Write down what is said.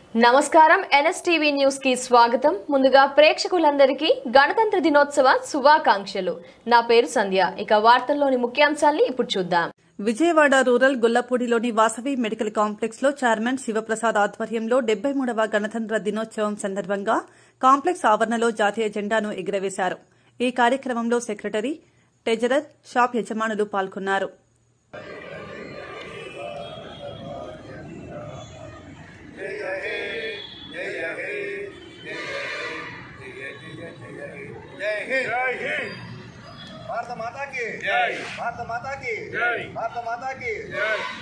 నమస్కారం NSTV news కి స్వాగతం ముందుగా ప్రేక్షకులందరికీ గణతంత్ర దినోత్సవ శుభాకాంక్షలు నా పేరు సంధ్య ఇక వార్తల్లోని ముఖ్యాంశాల్ని ఇప్పుడు చూద్దాం విజయవాడ రూరల్ గొల్లపూడిలోని వాసవి మెడికల్ కాంప్లెక్స్ లో చైర్మన్ శివప్రసాద్ ఆధ్వర్యంలో డెబ్బై మూడవ గణతంత్ర దినోత్సవం సందర్భంగా కాంప్లెక్స్ ఆవరణలో జాతీయ జెండాను ఎగురవేశారు ఈ కార్యక్రమంలో సెక్రటరీ ట్రెజరర్ షాప్ యజమానులు పాల్గొన్నారు जय हिंद जय हिंद भारत माता की जय। भारत माता की जय। भारत माता की जय